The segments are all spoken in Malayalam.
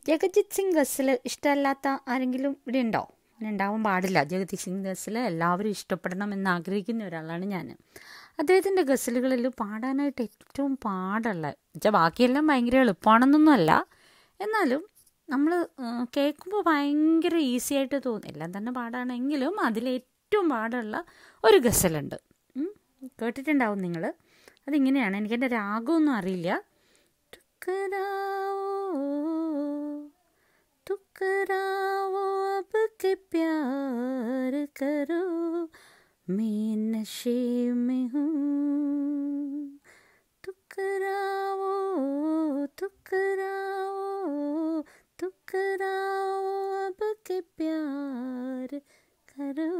ജഗജിത് സിംഗ് ഗസൽ ഇഷ്ടമല്ലാത്ത ആരെങ്കിലും ഇവിടെ ഉണ്ടോ അങ്ങനെ ഉണ്ടാവാൻ പാടില്ല ജഗജിത് സിംഗ് ഗസൽ എല്ലാവരും ഇഷ്ടപ്പെടണം എന്ന് ആഗ്രഹിക്കുന്ന ഒരാളാണ് ഞാൻ അദ്ദേഹത്തിൻ്റെ ഗസലുകളിൽ പാടാനായിട്ട് ഏറ്റവും പാടുള്ള വെച്ചാൽ ബാക്കിയെല്ലാം ഭയങ്കര എളുപ്പമാണെന്നൊന്നും അല്ല എന്നാലും നമ്മൾ കേൾക്കുമ്പോൾ ഭയങ്കര ഈസി ആയിട്ട് തോന്നും എല്ലാം തന്നെ പാടാണെങ്കിലും അതിലേറ്റവും പാടുള്ള ഒരു ഗസലുണ്ട് ഉം. കേട്ടിട്ടുണ്ടാവും നിങ്ങൾ അതിങ്ങനെയാണ് എനിക്കെൻ്റെ രാഗമൊന്നും അറിയില്ല टुकराओ टुकराओ अब के प्यार करो मैं नशे में हूँ टुकराओ टुकराओ टुकराओ अब के प्यार करो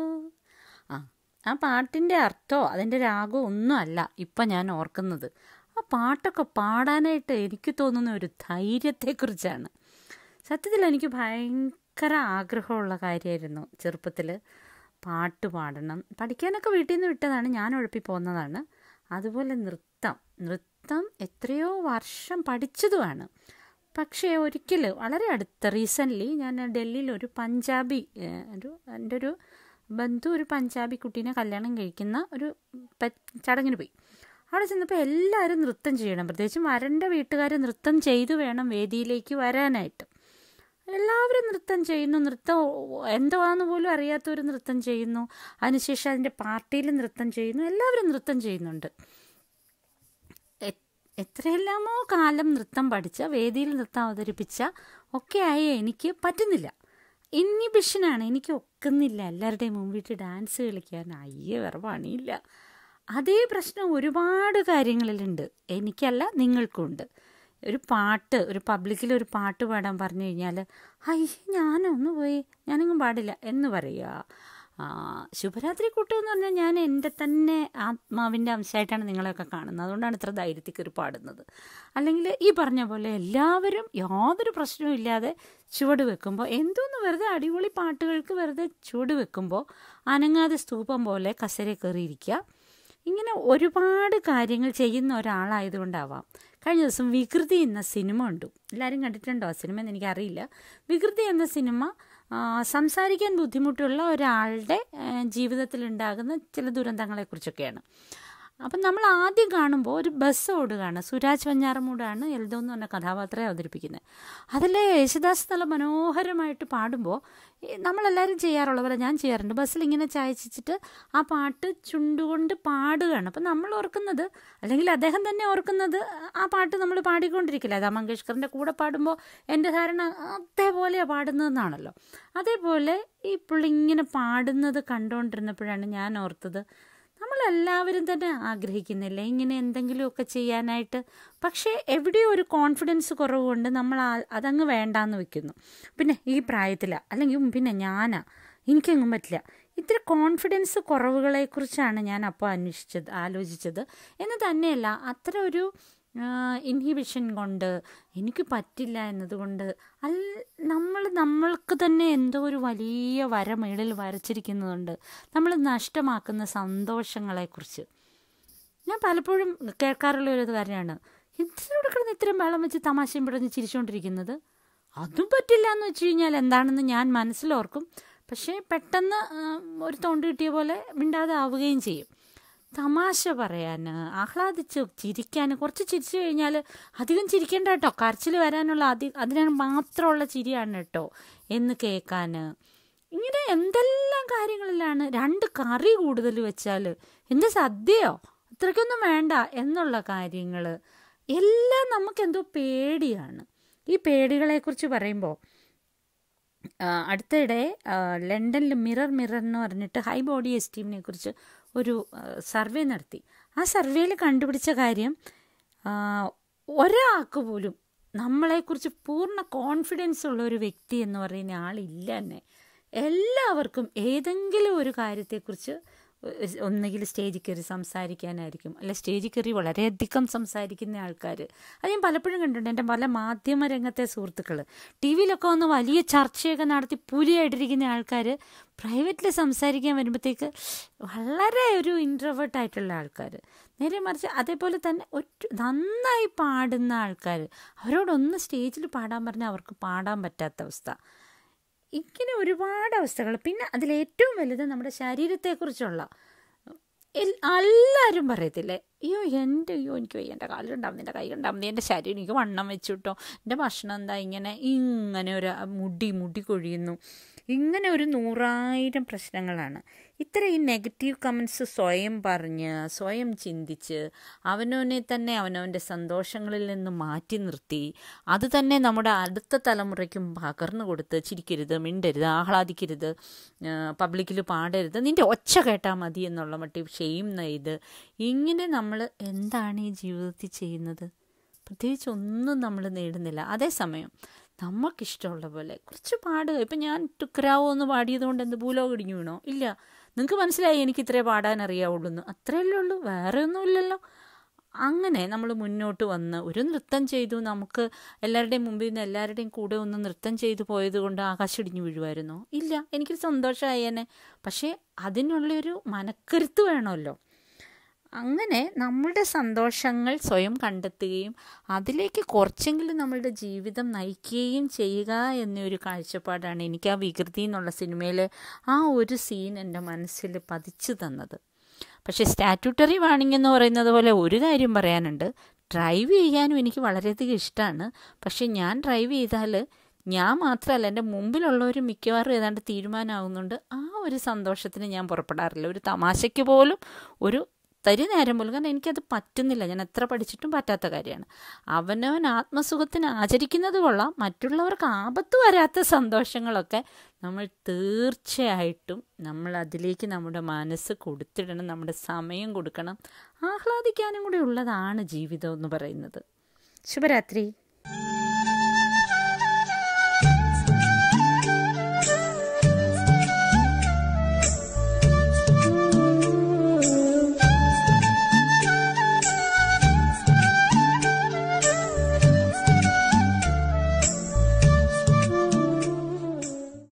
ആ ആ പാട്ടിൻ്റെ അർത്ഥമോ അതിൻ്റെ രാഗമോ ഒന്നും അല്ല ഇപ്പം ഞാൻ ഓർക്കുന്നത് ആ പാട്ടൊക്കെ പാടാനായിട്ട് എനിക്ക് തോന്നുന്ന ഒരു ധൈര്യത്തെക്കുറിച്ചാണ് സത്യത്തിൽ എനിക്ക് ഭയങ്കര ആഗ്രഹമുള്ള കാര്യമായിരുന്നു ചെറുപ്പത്തിൽ പാട്ട് പാടണം പഠിക്കാനൊക്കെ വീട്ടിൽ നിന്ന് വിട്ടതാണ് ഞാൻ ഉഴപ്പി പോകുന്നതാണ് അതുപോലെ നൃത്തം നൃത്തം എത്രയോ വർഷം പഠിച്ചതുമാണ് പക്ഷേ ഒരിക്കൽ വളരെ അടുത്ത റീസെൻ്റ്ലി ഞാൻ ഡൽഹിയിൽ ഒരു പഞ്ചാബി ഏഹ്, ഒരു എൻ്റെ ഒരു ബന്ധു ഒരു പഞ്ചാബി കുട്ടീനെ കല്യാണം കഴിക്കുന്ന ഒരു പ- ചടങ്ങിന് പോയി അവിടെ ചെന്നപ്പോൾ എല്ലാവരും നൃത്തം ചെയ്യണം പ്രത്യേകിച്ചും വരൻ്റെ വീട്ടുകാർ നൃത്തം ചെയ്തു വേണം വേദിയിലേക്ക് വരാനായിട്ട് എല്ലാവരും നൃത്തം ചെയ്യുന്നു നൃത്തം എന്തുവാന്ന് പോലും അറിയാത്തവർ നൃത്തം ചെയ്യുന്നു അതിനുശേഷം അതിൻ്റെ പാർട്ടിയിൽ നൃത്തം ചെയ്യുന്നു എല്ലാവരും നൃത്തം ചെയ്യുന്നുണ്ട് എ- എത്രയെല്ലാമോ കാലം നൃത്തം പഠിച്ച വേദിയിൽ നൃത്തം അവതരിപ്പിച്ച ഒക്കെ ആയി എനിക്ക് പറ്റുന്നില്ല ഇന്നിബിഷനാണ് എനിക്ക് ഒക്കുന്നില്ല എല്ലാവരുടെയും മുമ്പിട്ട് ഡാൻസ് കളിക്കാൻ അയ്യേ വേറെ പണിയില്ല അതേ പ്രശ്നം ഒരുപാട് കാര്യങ്ങളിലുണ്ട് എനിക്കല്ല നിങ്ങൾക്കുണ്ട് ഒരു പാട്ട് ഒരു പബ്ലിക്കിൽ ഒരു പാട്ട് പാടാൻ പറഞ്ഞു കഴിഞ്ഞാൽ അയ്യേ ഞാനൊന്ന് പോയി ഞാനെങ്ങും പാടില്ല എന്ന് പറയുക ആ, ശുഭരാത്രി കൂട്ടം എന്ന് പറഞ്ഞാൽ ഞാൻ എൻ്റെ തന്നെ ആത്മാവിൻ്റെ അംശമായിട്ടാണ് നിങ്ങളെയൊക്കെ കാണുന്നത് അതുകൊണ്ടാണ് ഇത്ര ധൈര്യത്തിൽ കയറി പാടുന്നത് അല്ലെങ്കിൽ ഈ പറഞ്ഞ പോലെ എല്ലാവരും യാതൊരു പ്രശ്നവും ഇല്ലാതെ ചുവട് വെക്കുമ്പോൾ എന്തോന്ന് വെറുതെ അടിപൊളി പാട്ടുകൾക്ക് വെറുതെ ചുവട് വെക്കുമ്പോൾ അനങ്ങാതെ സ്തൂപം പോലെ കസര കയറിയിരിക്കുക ഇങ്ങനെ ഒരുപാട് കാര്യങ്ങൾ ചെയ്യുന്ന ഒരാളായതുകൊണ്ടാവാം കഴിഞ്ഞ ദിവസം വികൃതി എന്ന സിനിമ ഉണ്ട് എല്ലാവരും കണ്ടിട്ടുണ്ടോ ആ സിനിമ എന്ന് എനിക്കറിയില്ല വികൃതി എന്ന സിനിമ ആ, സംസാരിക്കാൻ ബുദ്ധിമുട്ടുള്ള ഒരാളുടെ ആ, ജീവിതത്തിലുണ്ടാകുന്ന ചില ദുരന്തങ്ങളെക്കുറിച്ചൊക്കെയാണ് അപ്പം നമ്മൾ ആദ്യം കാണുമ്പോൾ ഒരു ബസ് ഓടുകയാണ് സുരാജ് വഞ്ഞാറമൂടാണ് എൽദോ എന്ന് പറഞ്ഞ കഥാപാത്രത്തെ അവതരിപ്പിക്കുന്നത് അതിൽ യേശുദാസ് നല്ല മനോഹരമായിട്ട് പാടുമ്പോൾ ഈ നമ്മളെല്ലാവരും ചെയ്യാറുള്ള പോലെ ഞാൻ ചെയ്യാറുണ്ട് ബസ്സിൽ ഇങ്ങനെ ചായച്ചിട്ട് ആ പാട്ട് ചുണ്ടുകൊണ്ട് പാടുകയാണ് അപ്പം നമ്മൾ ഓർക്കുന്നത് അല്ലെങ്കിൽ അദ്ദേഹം തന്നെ ഓർക്കുന്നത് ആ പാട്ട് നമ്മൾ പാടിക്കൊണ്ടിരിക്കില്ല ലതാ മങ്കേഷ്കറിൻ്റെ കൂടെ പാടുമ്പോൾ എൻ്റെ ധാരണ അതേപോലെയാണ് പാടുന്നതെന്നാണല്ലോ അതേപോലെ ഈ പുള്ളി ഇങ്ങനെ പാടുന്നത് കണ്ടുകൊണ്ടിരുന്നപ്പോഴാണ് ഞാൻ ഓർത്തത് നമ്മളെല്ലാവരും തന്നെ ആഗ്രഹിക്കുന്നില്ലേ ഇങ്ങനെ എന്തെങ്കിലുമൊക്കെ ചെയ്യാനായിട്ട് പക്ഷേ എവിടെയോ ഒരു കോൺഫിഡൻസ് കുറവുകൊണ്ട് നമ്മൾ ആ- അതങ്ങ് വേണ്ടാന്ന് വെക്കുന്നു പിന്നെ ഈ പ്രായത്തിലാണ് അല്ലെങ്കിൽ ഉം, പിന്നെ ഞാനാ എനിക്കെങ്ങും പറ്റില്ല ഇത്തിരി കോൺഫിഡൻസ് കുറവുകളെക്കുറിച്ചാണ് ഞാൻ അപ്പോൾ അന്വേഷിച്ചത് ആലോചിച്ചത് എന്ന് തന്നെയല്ല അത്ര ഒരു ഇൻഹിബിഷൻ കൊണ്ട് എനിക്ക് പറ്റില്ല എന്നതുകൊണ്ട് അൽ നമ്മൾ നമ്മൾക്ക് തന്നെ എന്തോ ഒരു വലിയ വര മേളിൽ വരച്ചിരിക്കുന്നതുകൊണ്ട് നമ്മൾ നഷ്ടമാക്കുന്ന സന്തോഷങ്ങളെക്കുറിച്ച് ഞാൻ പലപ്പോഴും കേൾക്കാറുള്ള ഒരു കാര്യമാണ് എന്തിനോട് കിടന്ന് ഇത്രയും വെള്ളം വെച്ച് തമാശയും പിടഞ്ഞ് ചിരിച്ചുകൊണ്ടിരിക്കുന്നത് അതും പറ്റില്ല എന്ന് വെച്ച് കഴിഞ്ഞാൽ എന്താണെന്ന് ഞാൻ മനസ്സിലോർക്കും പക്ഷേ പെട്ടെന്ന് ആ, ഒരു തൊണ്ട് കിട്ടിയ പോലെ മിണ്ടാതെ ആവുകയും ചെയ്യും തമാശ പറയാൻ ആഹ്ലാദിച്ച് ചിരിക്കാൻ കുറച്ച് ചിരിച്ചു കഴിഞ്ഞാൽ അധികം ചിരിക്കേണ്ട കേട്ടോ കരച്ചിൽ വരാനുള്ള അതി അതിന് മാത്രമുള്ള ചിരിയാണ് കേട്ടോ എന്ന് കേൾക്കാൻ ഇങ്ങനെ എന്തെല്ലാം കാര്യങ്ങളിലാണ് രണ്ട് കറി കൂടുതൽ വെച്ചാൽ എന്ത് സദ്യയോ അത്രയ്ക്കൊന്നും വേണ്ട എന്നുള്ള കാര്യങ്ങൾ എല്ലാം നമുക്കെന്തോ പേടിയാണ് ഈ പേടികളെക്കുറിച്ച് പറയുമ്പോൾ ആ, അടുത്തിടെ ആ, ലണ്ടനിൽ മിറർ മിറർ എന്ന് പറഞ്ഞിട്ട് ഹൈ ബോഡി എസ്റ്റീമിനെ കുറിച്ച് ഒരു ആ, സർവേ നടത്തി ആ സർവേയിൽ കണ്ടുപിടിച്ച കാര്യം ആ, ഒരാൾക്ക് പോലും നമ്മളെക്കുറിച്ച് പൂർണ്ണ കോൺഫിഡൻസ് ഉള്ള ഒരു വ്യക്തി എന്ന് പറയുന്ന ആളില്ല തന്നെ എല്ലാവർക്കും ഏതെങ്കിലും ഒരു കാര്യത്തെക്കുറിച്ച് ഒന്നുകിൽ സ്റ്റേജിൽ കയറി സംസാരിക്കാനായിരിക്കും അല്ലെ സ്റ്റേജിൽ കയറി വളരെയധികം സംസാരിക്കുന്ന ആൾക്കാർ അത് ഞാൻ പലപ്പോഴും കണ്ടിട്ടുണ്ട് എൻ്റെ പല മാധ്യമ രംഗത്തെ സുഹൃത്തുക്കൾ ടി വിയിലൊക്കെ ഒന്ന് വലിയ ചർച്ചയൊക്കെ നടത്തി പുലിയായിട്ടിരിക്കുന്ന ആൾക്കാർ പ്രൈവറ്റിൽ സംസാരിക്കാൻ വരുമ്പോഴത്തേക്ക് വളരെ ഒരു ഇൻട്രവേർട്ട് ആയിട്ടുള്ള ആൾക്കാർ നേരെ മറിച്ച് അതേപോലെ തന്നെ ഒറ്റ നന്നായി പാടുന്ന ആൾക്കാർ അവരോടൊന്ന് സ്റ്റേജിൽ പാടാൻ പറഞ്ഞാൽ അവർക്ക് പാടാൻ പറ്റാത്ത അവസ്ഥ ഇങ്ങനെ ഒരുപാട് അവസ്ഥകൾ പിന്നെ അതിലേറ്റവും വലുത് നമ്മുടെ ശരീരത്തെക്കുറിച്ചുള്ള എൽ- എല്ലാവരും പറയത്തില്ലേ അയ്യോ എൻ്റെ അയ്യോ എനിക്ക് വയ്യ എൻ്റെ കാലുണ്ടാവും എൻ്റെ കൈ ഉണ്ടാവും എൻ്റെ ശരീരം എനിക്ക് വണ്ണം വെച്ചിട്ടോ എൻ്റെ ഭക്ഷണം എന്താ ഇങ്ങനെ ഇങ്ങനെ ഒരു മുടി മുടി കൊഴിയുന്നു ഇങ്ങനെ ഒരു നൂറായിരം പ്രശ്നങ്ങളാണ് ഇത്ര ഈ നെഗറ്റീവ് കമൻസ് സ്വയം പറഞ്ഞ് സ്വയം ചിന്തിച്ച് അവനവനെ തന്നെ അവനവൻ്റെ സന്തോഷങ്ങളിൽ നിന്ന് മാറ്റി നിർത്തി അത് തന്നെ നമ്മുടെ അടുത്ത തലമുറയ്ക്കും പകർന്നു കൊടുത്ത് ചിരിക്കരുത് മിണ്ടരുത് ആഹ്ലാദിക്കരുത് പബ്ലിക്കിൽ പാടരുത് നിൻ്റെ ഒച്ച കേട്ടാൽ മതി എന്നുള്ള മട്ടിൽ ഷെയിം നെയ്ത് ഇങ്ങനെ നമ്മൾ എന്താണ് ഈ ജീവിതത്തിൽ ചെയ്യുന്നത് പ്രത്യേകിച്ച് ഒന്നും നമ്മൾ നേടുന്നില്ല അതേസമയം നമുക്കിഷ്ടമുള്ള പോലെ കുറച്ച് പാടുക ഇപ്പം ഞാൻ ടുക്കരാവോ എന്ന് പാടിയത് കൊണ്ട് എന്ത് ഭൂലോകം ഇടിഞ്ഞു വീണോ ഇല്ല നിങ്ങൾക്ക് മനസ്സിലായി എനിക്ക് ഇത്രേ പാടാൻ അറിയാവുള്ളൂ എന്ന് അത്രയല്ലേ ഉള്ളൂ വേറെ ഒന്നുമില്ലല്ലോ അങ്ങനെ നമ്മൾ മുന്നോട്ട് വന്ന് ഒരു നൃത്തം ചെയ്തു നമുക്ക് എല്ലാവരുടെയും മുമ്പിൽ നിന്ന് എല്ലാവരുടെയും കൂടെ ഒന്ന് നൃത്തം ചെയ്തു പോയത് കൊണ്ട് ആകാശം ഇടിഞ്ഞു വീഴുമായിരുന്നോ ഇല്ല എനിക്ക് സന്തോഷമായേനെ പക്ഷേ അതിനുള്ളൊരു മനക്കരുത്ത് വേണമല്ലോ അങ്ങനെ നമ്മളുടെ സന്തോഷങ്ങൾ സ്വയം കണ്ടെത്തുകയും അതിലേക്ക് കുറച്ചെങ്കിലും നമ്മളുടെ ജീവിതം നയിക്കുകയും ചെയ്യുക എന്നൊരു കാഴ്ചപ്പാടാണ് എനിക്ക് ആ വികൃതി എന്നുള്ള സിനിമയിലെ ആ ഒരു സീൻ എൻ്റെ മനസ്സിൽ പതിച്ചു തന്നത് പക്ഷേ സ്റ്റാറ്റ്യൂട്ടറി വാണിംഗ് എന്ന് പറയുന്നത് പോലെ ഒരു കാര്യം പറയാനുണ്ട് ഡ്രൈവ് ചെയ്യാനും എനിക്ക് വളരെയധികം ഇഷ്ടമാണ് പക്ഷേ ഞാൻ ഡ്രൈവ് ചെയ്താൽ ഞാൻ മാത്രമല്ല എൻ്റെ മുമ്പിലുള്ളവർ മിക്കവാറും ഏതാണ്ട് തീരുമാനമാകുന്നുണ്ട് ആ ഒരു സന്തോഷത്തിന് ഞാൻ പുറപ്പെടാറില്ല ഒരു തമാശയ്ക്ക് പോലും ഒരു തരി നേരം പോലും കാരണം എനിക്കത് പറ്റുന്നില്ല ഞാൻ എത്ര പഠിച്ചിട്ടും പറ്റാത്ത കാര്യമാണ് അവനവൻ ആത്മസുഖത്തിന് ആചരിക്കുന്നത് കൊള്ളാം മറ്റുള്ളവർക്ക് ആപത്ത് വരാത്ത സന്തോഷങ്ങളൊക്കെ നമ്മൾ തീർച്ചയായിട്ടും നമ്മൾ അതിലേക്ക് നമ്മുടെ മനസ്സ് കൊടുത്തിടണം നമ്മുടെ സമയം കൊടുക്കണം ആഹ്ലാദിക്കാനും കൂടി ഉള്ളതാണ് ജീവിതം എന്ന് പറയുന്നത് ശുഭരാത്രി